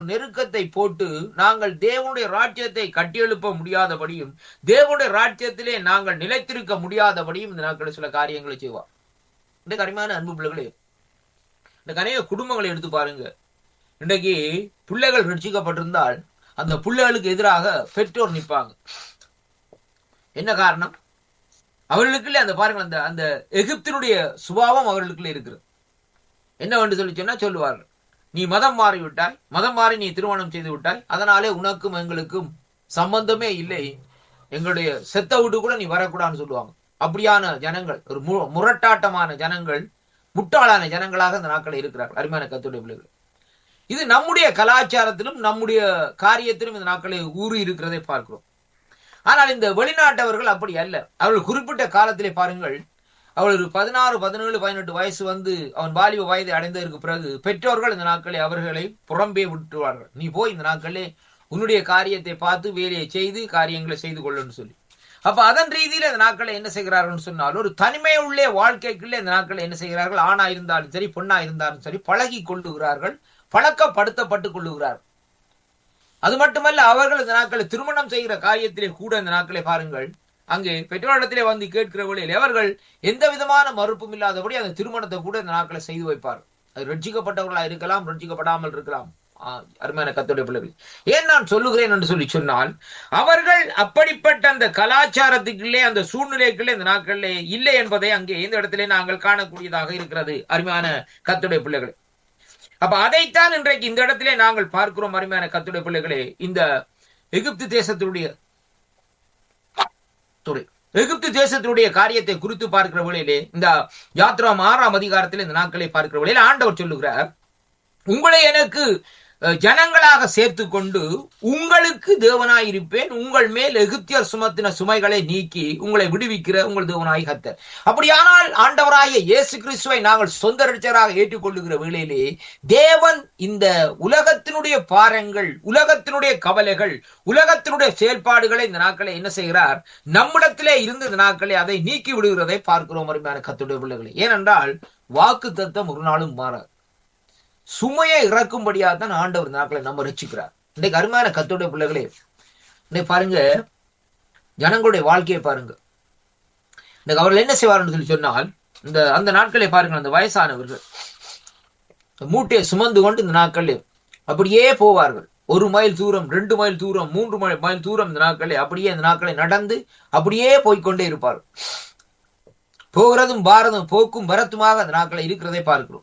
நெருக்கத்தை போட்டு நாங்கள் தேவனுடைய ராஜ்யத்தை கட்டியெழுப்ப முடியாதபடியும் தேவனுடைய ராஜ்யத்திலே நாங்கள் நிலைத்திருக்க முடியாதபடியும் இந்த நாட்களில் சில காரியங்களை செய்வார் இந்த கனிமான அன்பு பிள்ளைகளே இந்த கனைய குடும்பங்களை எடுத்து பாருங்க இன்றைக்கு பிள்ளைகள் ரட்சிக்கப்பட்டிருந்தால் அந்த பிள்ளைகளுக்கு எதிராக பெற்றோர் நிற்பாங்க என்ன காரணம் அவர்களுக்குள்ளே அந்த பாருங்கள் அந்த அந்த எகிப்தினுடைய சுபாவம் அவர்களுக்குள்ளே இருக்கிறது என்ன என்று சொல்லி சொன்னா சொல்லுவார்கள் நீ மதம் மாறி விட்டாய் மதம் மாறி நீ திருமணம் செய்து விட்டாய் அதனாலே உனக்கும் எங்களுக்கும் சம்பந்தமே இல்லை எங்களுடைய செத்த வீட்டு கூட நீ வரக்கூடாதுன்னு சொல்லுவாங்க அப்படியான ஜனங்கள் ஒரு மு- முரட்டாட்டமான ஜனங்கள் முட்டாளான ஜனங்களாக இந்த நாட்களில் இருக்கிறார்கள் அருமையான கத்துடைய பிள்ளைகள் இது நம்முடைய கலாச்சாரத்திலும் நம்முடைய காரியத்திலும் இந்த நாட்களில் ஊறி இருக்கிறதை பார்க்கிறோம் ஆனால் இந்த வெளிநாட்டவர்கள் அப்படி அல்ல அவர்கள் குறிப்பிட்ட காலத்திலே பாருங்கள் அவள் ஒரு பதினாறு பதினேழு பதினெட்டு வயசு வந்து அவன் வாலிப வயதை அடைந்ததற்கு பிறகு பெற்றோர்கள் இந்த நாட்களை அவர்களை புறம்பே விட்டுவார்கள் நீ போய் இந்த நாட்களே உன்னுடைய காரியத்தை பார்த்து வேலையை செய்து காரியங்களை செய்து கொள்ளுன்னு சொல்லி அப்ப அதன் ரீதியில இந்த நாட்களை என்ன செய்கிறார்கள் சொன்னால் ஒரு தனிமை உள்ளே வாழ்க்கைக்குள்ளே இந்த நாட்களை என்ன செய்கிறார்கள் ஆணா இருந்தாலும் சரி பெண்ணா இருந்தாலும் சரி பழகி கொள்ளுகிறார்கள் பழக்கப்படுத்தப்பட்டுக் கொள்ளுகிறார்கள் அது மட்டுமல்ல அவர்கள் இந்த நாட்களை திருமணம் செய்கிற காரியத்திலே கூட இந்த நாட்களை பாருங்கள் அங்கே பெற்றோரிடத்திலே வந்து கேட்கிற வழியில் அவர்கள் எந்த விதமான மறுப்பும் இல்லாதபடி அந்த திருமணத்தை கூட இந்த நாட்களை செய்து வைப்பார் அது ரட்சிக்கப்பட்டவர்களா இருக்கலாம் ரட்சிக்கப்படாமல் இருக்கலாம் ஆ, அருமையான கத்துடைய பிள்ளைகள் ஏன் நான் சொல்லுகிறேன் என்று சொல்லி சொன்னால் அவர்கள் அப்படிப்பட்ட அந்த கலாச்சாரத்துக்குள்ளே அந்த சூழ்நிலைக்குள்ளே இந்த நாட்களிலே இல்லை என்பதை அங்கே இந்த இடத்திலே நாங்கள் காணக்கூடியதாக இருக்கிறது அருமையான கத்துடைய பிள்ளைகள் அப்ப அதைத்தான் இன்றைக்கு இந்த இடத்திலே நாங்கள் பார்க்கிறோம் அருமையான கத்துடைய பிள்ளைகளே இந்த எகிப்து தேசத்தினுடைய துறை எகிப்து தேசத்தினுடைய காரியத்தை குறித்து பார்க்கிற வேளையிலே இந்த யாத்ராம் ஆறாம் அதிகாரத்தில் இந்த நாட்களை பார்க்கிற வேளையிலே ஆண்டவர் சொல்லுகிறார் உங்களை எனக்கு அஹ், ஜனங்களாக சேர்த்து கொண்டு உங்களுக்கு தேவனாயிருப்பேன் உங்கள் மேல் எகிப்தியர் சுமத்தின சுமைகளை நீக்கி உங்களை விடுவிக்கிற உங்கள் தேவனாய் கத்தர் அப்படியானால் ஆண்டவராய இயேசு கிறிஸ்துவை நாங்கள் சொந்த ரட்சராக ஏற்றுக்கொள்ளுகிற வேளையிலே தேவன் இந்த உலகத்தினுடைய பாரங்கள் உலகத்தினுடைய கவலைகள் உலகத்தினுடைய செயல்பாடுகளை இந்த நாட்களை என்ன செய்கிறார் நம்மிடத்திலே இருந்து இந்த நாட்களை அதை நீக்கி விடுகிறதை பார்க்கிறோம் அருமையான கத்துடைய பிள்ளைகளை ஏனென்றால் வாக்கு தத்தம் ஒரு நாளும் மாறாது சுமையை இறக்கும்படியாக தான் ஆண்டவர் இந்த நாட்களை நம்ம ரசிக்கிறார் இன்றைக்கு அருமையான கத்துடைய பிள்ளைகளே இன்னைக்கு பாருங்க ஜனங்களுடைய வாழ்க்கையை பாருங்க இன்னைக்கு அவர்கள் என்ன செய்வார்னு சொல்லி சொன்னால் இந்த அந்த நாட்களை பாருங்க அந்த வயசானவர்கள் மூட்டையை சுமந்து கொண்டு இந்த நாட்களில் அப்படியே போவார்கள் ஒரு மைல் தூரம் ரெண்டு மைல் தூரம் மூன்று மைல் மைல் தூரம் இந்த நாட்களை அப்படியே இந்த நாட்களை நடந்து அப்படியே போய்க்கொண்டே இருப்பார்கள் போகிறதும் பாரதும் போக்கும் வரத்துமாக அந்த நாட்களை இருக்கிறதை பார்க்கிறோம்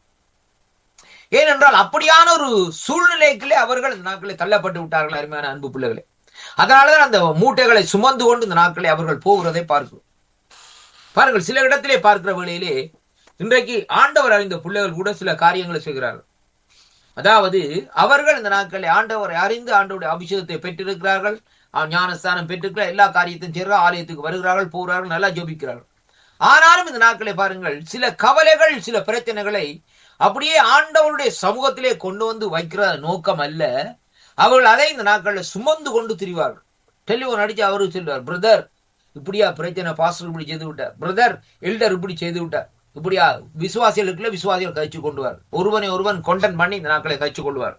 ஏனென்றால் அப்படியான ஒரு சூழ்நிலைக்குள்ளே அவர்கள் இந்த நாட்களை தள்ளப்பட்டு விட்டார்கள் அருமையான அன்பு பிள்ளைகளே அதனாலதான் அந்த மூட்டைகளை சுமந்து கொண்டு இந்த நாட்களை அவர்கள் போகிறதை பார்க்கிறோம் பாருங்கள் சில இடத்திலே பார்க்கிற வேளையிலே இன்றைக்கு ஆண்டவர் அறிந்த பிள்ளைகள் கூட சில காரியங்களை செய்கிறார்கள் அதாவது அவர்கள் இந்த நாட்களை ஆண்டவரை அறிந்து ஆண்டவருடைய அபிஷேகத்தை பெற்றிருக்கிறார்கள் ஆ, ஞானஸ்தானம் பெற்றிருக்கிற எல்லா காரியத்தையும் செய்கிற ஆலயத்துக்கு வருகிறார்கள் போகிறார்கள் நல்லா ஜெபிக்கிறார்கள் ஆனாலும் இந்த நாட்களை பாருங்கள் சில கவலைகள் சில பிரச்சனைகளை அப்படியே ஆண்டவருடைய சமூகத்திலே கொண்டு வந்து வைக்கிற நோக்கம் அல்ல அவர்கள் அதை இந்த நாட்களில் சுமந்து கொண்டு திரிவார்கள் டெலிஃபோன் அடிச்சு அவரு சொல்லுவார் பிரதர் இப்படியா பிரச்சனை பாஸ்டர் இப்படி செய்து விட்டார் பிரதர் எல்டர் இப்படி செய்து விட்டார் இப்படியா விசுவாசிகளுக்குள்ள விசுவாசிகள் கழிச்சு கொண்டுவார் ஒருவனை ஒருவன் கொண்டன் பண்ணி இந்த நாட்களை கழிச்சு கொள்வார்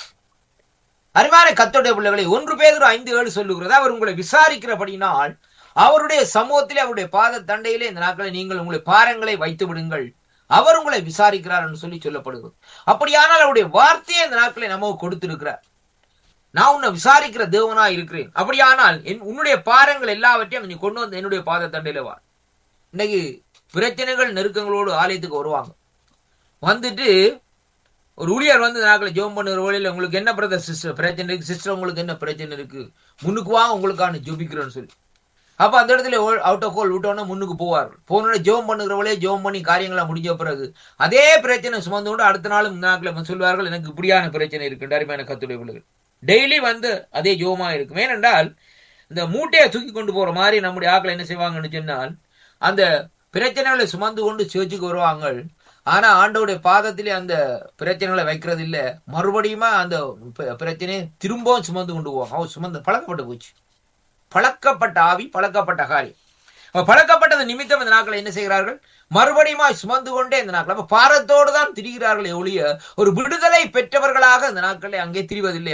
அருமையான கத்தோடைய பிள்ளைகளை ஒன்று பேர் ஐந்து ஏழு சொல்லுகிறது அவர் உங்களை விசாரிக்கிறபடினால் அவருடைய சமூகத்திலே அவருடைய பாத தண்டையிலே இந்த நாட்களை நீங்கள் உங்களை பாரங்களை வைத்து விடுங்கள் அவர் உங்களை விசாரிக்கிறார் என்று சொல்லி சொல்லப்படுகிறது அப்படியானால் அவருடைய வார்த்தையை இந்த நாட்களை நமக்கு கொடுத்திருக்கிறார் நான் உன்னை விசாரிக்கிற தேவனா இருக்கிறேன் அப்படியானால் என் உன்னுடைய பாரங்கள் எல்லாவற்றையும் நீ கொண்டு வந்து என்னுடைய பாத தண்டையில வா இன்னைக்கு பிரச்சனைகள் நெருக்கங்களோடு ஆலயத்துக்கு வருவாங்க வந்துட்டு ஒரு ஊழியர் வந்து இந்த நாட்களை ஜெபம் பண்ணுற வழியில் உங்களுக்கு என்ன பிரதர் சிஸ்டர் பிரச்சனை இருக்கு சிஸ்டர் உங்களுக்கு என்ன பிரச்சனை இருக்கு முன்னுக்கு வாங்க உங்களுக்கான ஜெபிக்கிறேன்னு சொல்லி அப்ப அந்த இடத்துல அவுட் ஆஃப் கோல் விட்டோன்னே முன்னுக்கு போவார் போனோட ஜெபம் பண்ணுகிறவளே ஜெபம் பண்ணி காரியங்களை முடிஞ்ச பிறகு அதே பிரச்சனை சுமந்து கொண்டு அடுத்த நாளும் இந்த நாட்களை சொல்வார்கள் எனக்கு இப்படியான பிரச்சனை இருக்கு அருமையான கத்துடைய பிள்ளைகள் டெய்லி வந்து அதே ஜோமா இருக்கும் ஏனென்றால் இந்த மூட்டையை தூக்கி கொண்டு போற மாதிரி நம்முடைய ஆக்களை என்ன செய்வாங்கன்னு சொன்னால் அந்த பிரச்சனைகளை சுமந்து கொண்டு சேர்ச்சுக்கு வருவாங்க ஆனா ஆண்டவுடைய பாதத்திலே அந்த பிரச்சனைகளை வைக்கிறது இல்ல மறுபடியுமா அந்த ப- பிரச்சனையை திரும்பவும் சுமந்து கொண்டு போவாங்க அவன் சுமந்து பழக்கப்பட்டு போச்சு பழக்கப்பட்ட ஆவி பழக்கப்பட்ட காரியம் அப்ப பழக்கப்பட்டது நிமித்தம் இந்த நாட்களை என்ன செய்கிறார்கள் மறுபடியும் சுமந்து கொண்டே இந்த நாட்கள் அப்ப பாரத்தோடு தான் திரிகிறார்களே ஒழிய ஒரு விடுதலை பெற்றவர்களாக இந்த நாட்களை அங்கே திரிவதில்லை